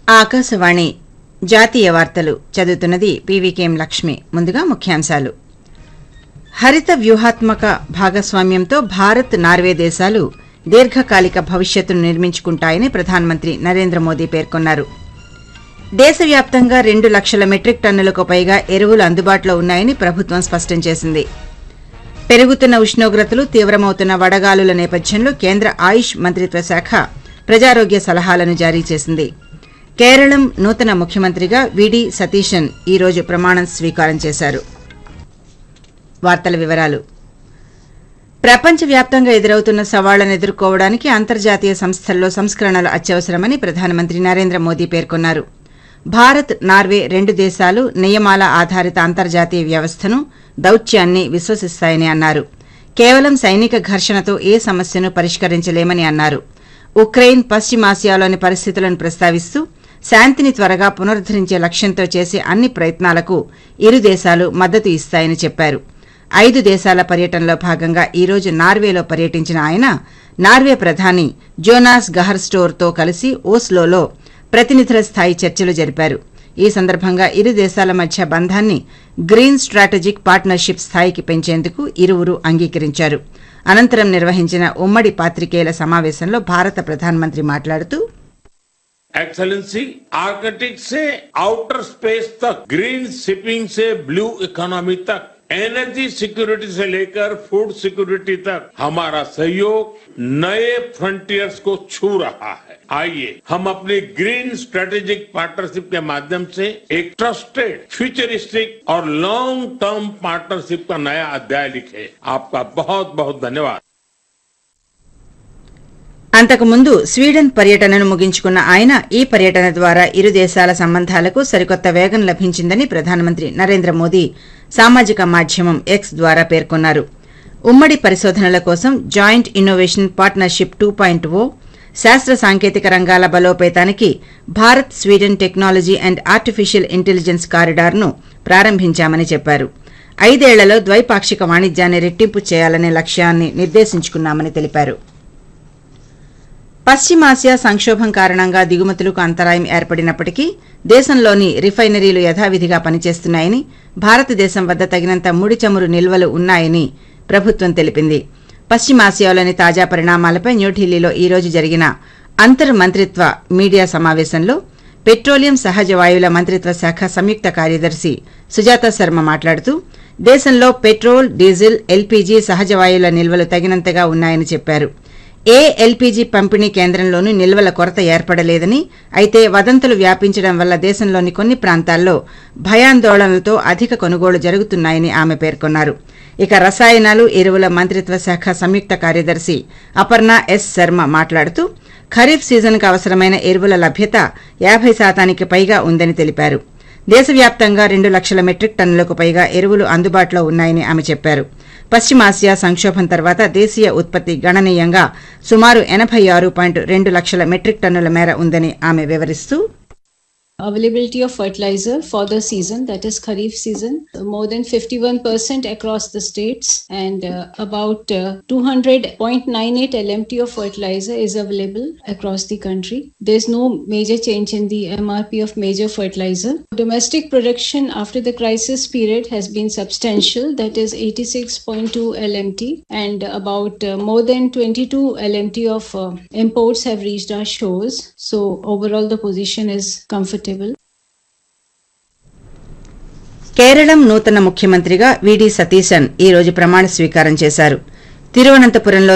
ఆకాశవాణి జాతీయ వార్తలు చదువుతున్నది పీవీకేఎం లక్ష్మి ముందుగా ముఖ్యాంశాలు హరిత వ్యూహాత్మక భాగస్వామ్యంతో భారత్ నార్వే దేశాలు దీర్ఘకాలిక భవిష్యత్తును నిర్మించుకుంటాయని ప్రధానమంత్రి నరేంద్ర మోదీ పేర్కొన్నారు దేశవ్యాప్తంగా రెండు లక్షల మెట్రిక్ టన్నులకు పైగా ఎరువులు అందుబాటులో ఉన్నాయని ప్రభుత్వం స్పష్టం చేసింది పెరుగుతున్న ఉష్ణోగ్రతలు తీవ్రమవుతున్న వడగాలుల నేపథ్యంలో కేంద్ర ఆయుష్ మంత్రిత్వ శాఖ ప్రజారోగ్య సలహాలను జారీ చేసింది కేరళం నూతన ముఖ్యమంత్రిగా విడి సతీశన్ ఈ రోజు ప్రమాణం స్వీకారం చేశారు వార్తల వివరాలు ప్రపంచవ్యాప్తంగా ఎదురవుతున్న సవాళ్లను ఎదుర్కోవడానికి అంతర్జాతీయ సంస్థల్లో సంస్కరణలు అత్యవసరమని ప్రధానమంత్రి నరేంద్ర మోదీ పేర్కొన్నారు భారత్ నార్వే రెండు దేశాలు నియమాల ఆధారిత అంతర్జాతీయ వ్యవస్థను దౌత్యాన్ని విశ్వసిస్తాయని అన్నారు కేవలం సైనిక ఘర్షణతో ఏ సమస్యను పరిష్కరించలేమని అన్నారు ఉక్రెయిన్ పశ్చిమాసియాలోని పరిస్థితులను ప్రస్తావిస్తూ శాంతిని త్వరగా పునరుద్దరించే లక్ష్యంతో చేసే అన్ని ప్రయత్నాలకు ఇరు దేశాలు మద్దతు ఇస్తాయని చెప్పారు ఐదు దేశాల పర్యటనలో భాగంగా ఈ రోజు నార్వేలో పర్యటించిన ఆయన నార్వే ప్రధాని జోనాస్ గహర్ స్టోర్తో కలిసి ఓస్లోలో ప్రతినిధుల స్థాయి చర్చలు జరిపారు ఈ సందర్భంగా ఇరు దేశాల మధ్య బంధాన్ని గ్రీన్ స్ట్రాటజిక్ పార్ట్నర్షిప్ స్థాయికి పెంచేందుకు ఇరువురు అంగీకరించారు అనంతరం నిర్వహించిన ఉమ్మడి పాత్రికేయుల సమావేశంలో భారత ప్రధానమంత్రి మాట్లాడుతూ एक्सेलेंसी आर्कटिक से आउटर स्पेस तक ग्रीन शिपिंग से ब्लू इकोनॉमी तक एनर्जी सिक्योरिटी से लेकर फूड सिक्योरिटी तक हमारा सहयोग नए फ्रंटियर्स को छू रहा है आइए हम अपनी ग्रीन स्ट्रेटेजिक पार्टनरशिप के माध्यम से एक ट्रस्टेड फ्यूचरिस्टिक और लॉन्ग टर्म पार्टनरशिप का नया अध्याय लिखे आपका बहुत बहुत धन्यवाद అంతకుముందు స్వీడన్ పర్యటనను ముగించుకున్న ఆయన ఈ పర్యటన ద్వారా ఇరు దేశాల సంబంధాలకు సరికొత్త వేగం లభించిందని ప్రధానమంత్రి నరేంద్ర మోదీ సామాజిక మాధ్యమం ఎక్స్ ద్వారా పేర్కొన్నారు ఉమ్మడి పరిశోధనల కోసం joint innovation partnership two point O శాస్త్ర సాంకేతిక రంగాల బలోపేతానికి Bharat Sweden technology and artificial intelligence కారిడార్ను ప్రారంభించామని చెప్పారు ఐదేళ్లలో ద్వైపాక్షిక వాణిజ్యాన్ని రెట్టింపు చేయాలనే లక్ష్యాన్ని నిర్దేశించుకున్నామని తెలిపారు పశ్చిమాసియా సంక్షోభం కారణంగా దిగుమతులకు అంతరాయం ఏర్పడినప్పటికీ దేశంలోని రిఫైనరీలు యథావిధిగా పనిచేస్తున్నాయని భారతదేశం వద్ద తగినంత ముడి చమురు నిల్వలు ఉన్నాయని ప్రభుత్వం తెలిపింది పశ్చిమాసియాలోని తాజా పరిణామాలపై న్యూఢిల్లీలో ఈ రోజు జరిగిన అంతర్ మంత్రిత్వ మీడియా సమావేశంలో పెట్రోలియం సహజ వాయువుల మంత్రిత్వ శాఖ సంయుక్త కార్యదర్శి సుజాత శర్మ మాట్లాడుతూ దేశంలో పెట్రోల్ డీజిల్ ఎల్పీజీ సహజ వాయువుల నిల్వలు తగినంతగా ఉన్నాయని చెప్పారు ఏ ఎల్పీజీ పంపిణీ కేంద్రంలోనూ నిల్వల కొరత ఏర్పడలేదని అయితే వదంతులు వ్యాపించడం వల్ల దేశంలోని కొన్ని ప్రాంతాల్లో భయాందోళనలతో అధిక కొనుగోలు జరుగుతున్నాయని ఆమె పేర్కొన్నారు ఇక రసాయనాలు ఎరువుల మంత్రిత్వ శాఖ సంయుక్త కార్యదర్శి అపర్ణ ఎస్ శర్మ మాట్లాడుతూ ఖరీఫ్ సీజన్కు అవసరమైన ఎరువుల లభ్యత యాభై శాతానికి పైగా ఉందని తెలిపారు దేశవ్యాప్తంగా రెండు లక్షల మెట్రిక్ టన్నులకు పైగా ఎరువులు అందుబాటులో ఉన్నాయని ఆమె చెప్పారు పశ్చిమాసియా సంక్షోభం తర్వాత దేశీయ ఉత్పత్తి గణనీయంగా సుమారు ఎనభై ఆరు పాయింట్ రెండు లక్షల మెట్రిక్ టన్నుల మేర ఉందని ఆమె వివరిస్తూ availability of fertilizer for the season that is kharif season more than 51% across the states and uh, about uh, 200.98 lmt of fertilizer is available across the country there's no major change in the mrp of major fertilizer domestic production after the crisis period has been substantial that is 86.2 lmt and about uh, more than 22 lmt of uh, imports have reached our shores so overall the position is comfortable కేరళం నూతన ముఖ్యమంత్రిగా విడి సతీశన్ ఈ రోజు ప్రమాణ స్వీకారం చేశారు తిరువనంతపురంలో